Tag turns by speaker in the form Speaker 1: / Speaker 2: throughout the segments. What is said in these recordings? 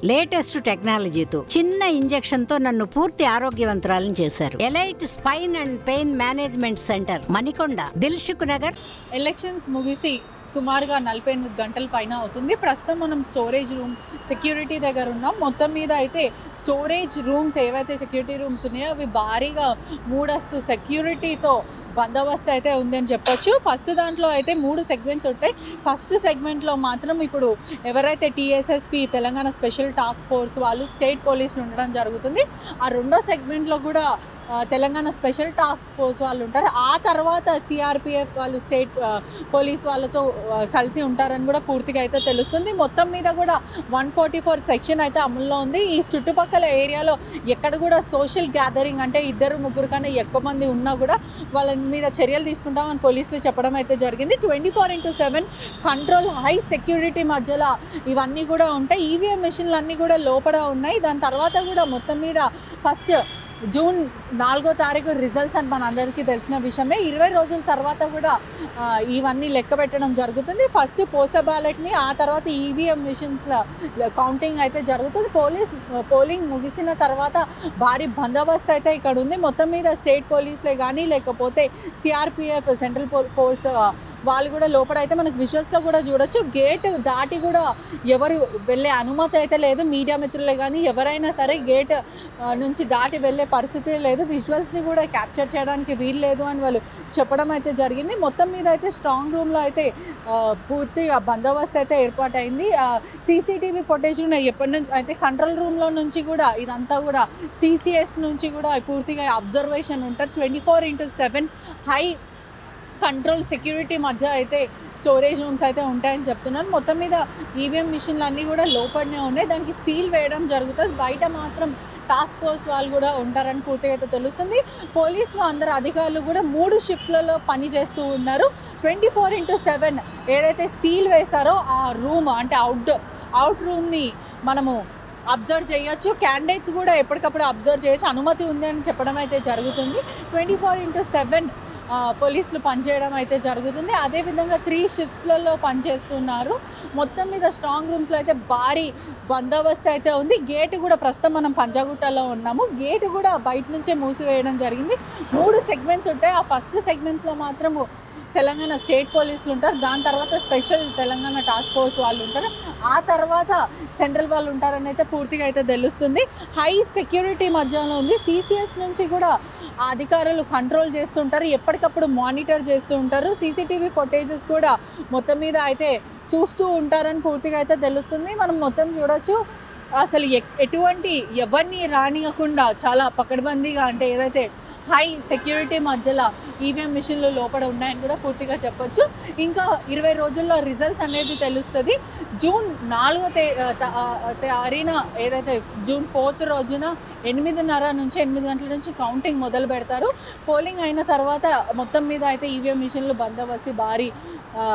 Speaker 1: latest టెక్నాలజీతో చిన్న injection తో నన్ను పూర్తి ఆరోగ్యవంతురాలను చేశారు elite spine and pain management center Manikonda Dilsukh Nagar
Speaker 2: elections ముగిసి సుమారుగా నలభై ఎనిమిది గంటల పైన అవుతుంది ప్రస్తుతం మనం స్టోరేజ్ రూమ్ సెక్యూరిటీ దగ్గర ఉన్నాం మొత్తం మీద అయితే స్టోరేజ్ రూమ్స్ ఏవైతే సెక్యూరిటీ రూమ్స్ ఉన్నాయో అవి భారీగా మూడస్తు సెక్యూరిటీతో బందోబస్తు అయితే ఉందని చెప్పొచ్చు ఫస్ట్ దాంట్లో అయితే మూడు సెగ్మెంట్స్ ఉంటాయి ఫస్ట్ సెగ్మెంట్లో మాత్రం ఇప్పుడు ఎవరైతే TSSP Telangana special task force వాళ్ళు స్టేట్ పోలీసులు ఉండడం జరుగుతుంది ఆ రెండో సెగ్మెంట్లో కూడా ఆ, తెలంగాణ స్పెషల్ టాస్క్ ఫోర్స్ వాళ్ళు ఉంటారు ఆ తర్వాత సిఆర్పిఎఫ్ వాళ్ళు స్టేట్ ఆ, పోలీస్ వాళ్ళతో ఆ, కలిసి ఉంటారని కూడా పూర్తిగా అయితే తెలుస్తుంది మొత్తం మీద కూడా వన్ ఫార్టీ ఫోర్ సెక్షన్ అయితే అమల్లో ఉంది ఈ చుట్టుపక్కల ఏరియాలో ఎక్కడ కూడా సోషల్ గ్యాదరింగ్ అంటే ఇద్దరు ముగ్గురు కన్నా ఎక్కువ మంది ఉన్నా కూడా వాళ్ళ మీద చర్యలు తీసుకుంటామని పోలీసులు చెప్పడం అయితే జరిగింది twenty four into seven control high security మధ్యలో ఇవన్నీ కూడా ఉంటాయి ఈవీఎం మెషిన్లు అన్నీ కూడా లోపల ఉన్నాయి దాని తర్వాత కూడా మొత్తం మీద ఫస్ట్ జూన్ నాలుగో తారీఖు రిజల్ట్స్ అని మన అందరికీ తెలిసిన విషయమే ఇరవై రోజుల తర్వాత కూడా ఆ, ఇవన్నీ లెక్క పెట్టడం జరుగుతుంది ఫస్ట్ పోస్టల్ బ్యాలెట్ని ఆ తర్వాత ఈవీఎం మిషన్స్ల కౌంటింగ్ అయితే జరుగుతుంది పోలీస్ పోలింగ్ ముగిసిన తర్వాత భారీ బందోబస్తు అయితే ఇక్కడ ఉంది మొత్తం మీద స్టేట్ పోలీసులే కానీ లేకపోతే సిఆర్పిఎఫ్ సెంట్రల్ ఫోర్స్ వాళ్ళు కూడా లోపల అయితే మనకు విజువల్స్లో కూడా చూడొచ్చు గేట్ దాటి కూడా ఎవరు వెళ్ళే అనుమతి అయితే లేదు మీడియా మిత్రులే కానీ ఎవరైనా సరే గేట్ ఆ, నుంచి దాటి వెళ్ళే పరిస్థితి లేదు విజువల్స్ని కూడా క్యాప్చర్ చేయడానికి వీలు లేదు అని వాళ్ళు చెప్పడం అయితే జరిగింది మొత్తం మీద అయితే స్ట్రాంగ్ రూమ్లో అయితే ఆ, పూర్తిగా బందోబస్తు అయితే ఏర్పాటైంది సీసీటీవీ ఫుటేజ్ కూడా ఎప్పటి నుంచి అయితే కంట్రోల్ రూమ్లో నుంచి కూడా ఇదంతా కూడా సిసిఎస్ నుంచి కూడా పూర్తిగా అబ్జర్వేషన్ ఉంటుంది twenty four into seven high control security మధ్య అయితే స్టోరేజ్ రూమ్స్ అయితే ఉంటాయని చెప్తున్నాను మొత్తం మీద ఈవీఎం మిషన్లు అన్నీ కూడా లోపలనే ఉన్నాయి దానికి సీల్ వేయడం జరుగుతుంది బయట మాత్రం టాస్క్ ఫోర్స్ వాళ్ళు కూడా ఉంటారని పూర్తిగా అయితే తెలుస్తుంది పోలీసులు అందరు అధికారులు కూడా మూడు షిఫ్ట్లలో పని చేస్తూ ఉన్నారు ట్వంటీ ఫోర్ ఇంటూ సెవెన్ ఏదైతే సీల్ వేశారో ఆ రూమ్ అంటే అవుట్ అవుట్ రూమ్ని మనము అబ్జర్వ్ చేయొచ్చు క్యాండిడేట్స్ కూడా ఎప్పటికప్పుడు అబ్జర్వ్ చేయొచ్చు అనుమతి ఉంది అని చెప్పడం అయితే జరుగుతుంది ట్వంటీ ఫోర్ ఇంటూ సెవెన్ పోలీసులు పనిచేయడం అయితే జరుగుతుంది అదేవిధంగా త్రీ షిఫ్ట్స్లలో పనిచేస్తున్నారు మొత్తం మీద స్ట్రాంగ్ రూమ్స్లో అయితే భారీ బందోబస్తు అయితే ఉంది గేట్ కూడా ప్రస్తుతం మనం పంజాగుట్టలో ఉన్నాము గేట్ కూడా బయట నుంచే మూసివేయడం జరిగింది మూడు సెగ్మెంట్స్ ఉంటాయి ఆ ఫస్ట్ సెగ్మెంట్స్లో మాత్రము తెలంగాణ స్టేట్ పోలీసులు ఉంటారు దాని తర్వాత స్పెషల్ తెలంగాణ టాస్క్ ఫోర్స్ వాళ్ళు ఉంటారు ఆ తర్వాత సెంట్రల్ వాళ్ళు ఉంటారని అయితే పూర్తిగా అయితే తెలుస్తుంది హై సెక్యూరిటీ మధ్యలో ఉంది సిసిఎస్ నుంచి కూడా ఆ అధికారులు కంట్రోల్ చేస్తుంటారు ఎప్పటికప్పుడు మానిటర్ చేస్తూ ఉంటారు సీసీటీవీ ఫుటేజెస్ కూడా మొత్తం మీద అయితే చూస్తూ ఉంటారని పూర్తిగా అయితే తెలుస్తుంది మనం మొత్తం చూడొచ్చు అసలు ఎక్- ఎటువంటి ఎవరిని రానియకుండా చాలా పకడ్బందీగా అంటే ఏదైతే హై సెక్యూరిటీ మధ్యలో ఈవీఎం మిషన్లు లోపల ఉన్నాయని కూడా పూర్తిగా చెప్పొచ్చు ఇంకా ఇరవై రోజుల్లో రిజల్ట్స్ అనేది తెలుస్తుంది జూన్ నాలుగో తే త- ఆ, తారీన ఏదైతే జూన్ ఫోర్త్ రోజున ఎనిమిదిన్నర నుంచి ఎనిమిది గంటల నుంచి కౌంటింగ్ మొదలు పెడతారు పోలింగ్ అయిన తర్వాత మొత్తం మీద అయితే ఈవీఎం మిషన్లు బందోబస్తు భారీ ఆ,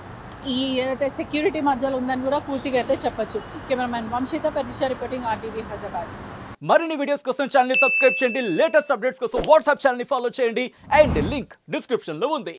Speaker 2: ఈ ఏదైతే సెక్యూరిటీ మధ్యలో ఉందని కూడా పూర్తిగా అయితే చెప్పొచ్చు కెమెరామెన్ వంశీత పరిష రిపోర్టింగ్ ఆర్టీవీ హైదరాబాద్
Speaker 3: మరిన్ని వీడియోస్ కోసం ఛానల్ ని సబ్స్క్రైబ్ చేయండి లేటెస్ట్ అప్డేట్స్ కోసం వాట్సాప్ ఛానల్ ని ఫాలో చేయండి అండ్ లింక్ డిస్క్రిప్షన్ లో ఉంది